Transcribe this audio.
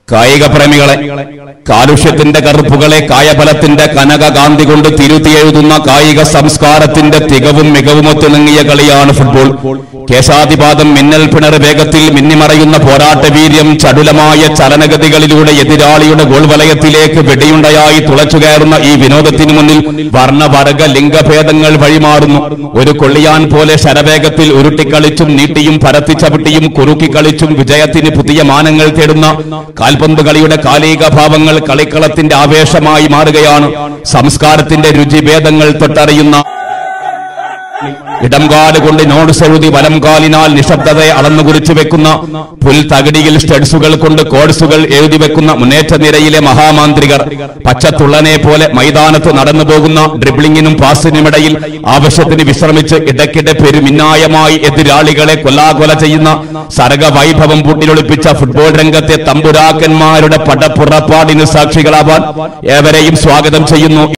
കായിക പ്രേമികളെ കാലുഷ്യത്തിന്റെ കറുപ്പുകളെ കായബലത്തിന്റെ കനകകാന്തി കൊണ്ട് തിരുത്തിയെഴുതുന്ന കായിക സംസ്കാരത്തിന്റെ തികവും മികവുമൊത്തിണങ്ങിയ കളിയാണ് ഫുട്ബോൾ കേശാതിപാദം മിന്നൽ പിണർ വേഗത്തിൽ മിന്നിമറയുന്ന പോരാട്ട വീര്യം ചടുലമായ ചലനഗതികളിലൂടെ എതിരാളിയുടെ ഗോൾ വലയത്തിലേക്ക് വെടിയുണ്ടയായി തുളച്ചുകയറുന്ന ഈ വിനോദത്തിനു മുന്നിൽ വർണ്ണവർഗ ലിംഗഭേദങ്ങൾ വഴിമാറുന്നു ഒരു കൊള്ളിയാൻ പോലെ ശരവേഗത്തിൽ ഉരുട്ടിക്കളിച്ചും നീട്ടിയും പരത്തിച്ചവിട്ടിയും കുറുക്കിക്കളിച്ചും വിജയത്തിന് പുതിയ മാനങ്ങൾ തേടുന്ന കാൽപന്ത് കളിയുടെ കാലിക ഭാവങ്ങൾ കളിക്കളത്തിന്റെ ആവേശമായി മാറുകയാണ് സംസ്കാരത്തിന്റെ രുചിഭേദങ്ങൾ തൊട്ടറിയുന്ന ഇടംകാല് കൊണ്ട് നോട്ട്സ് എഴുതി വലം കാലിനാൽ നിശബ്ദതയെ അളന്നു കുറിച്ചു വെക്കുന്ന പുൽത്തകിടിയിൽ സ്റ്റഡ്സുകൾ കൊണ്ട് കോഡ്സുകൾ എഴുതി വെക്കുന്ന മുന്നേറ്റ നിരയിലെ മഹാമാന്ത്രികർ പച്ചത്തുള്ളനെ പോലെ മൈതാനത്ത് നടന്നു പോകുന്ന ഡ്രിബ്ലിങ്ങിനും പാസിനുമിടയിൽ ആവശ്യത്തിന് വിശ്രമിച്ച് ഇടയ്ക്കിടെ പെരുമിന്നായമായി എതിരാളികളെ കൊല്ലാകൊല ചെയ്യുന്ന സർഗവൈഭവം പൂട്ടിലൊളിപ്പിച്ച ഫുട്ബോൾ രംഗത്തെ തമ്പുരാക്കന്മാരുടെ പടപ്പുറപ്പാടിന് സാക്ഷികളാവാൻ ഏവരെയും സ്വാഗതം ചെയ്യുന്നു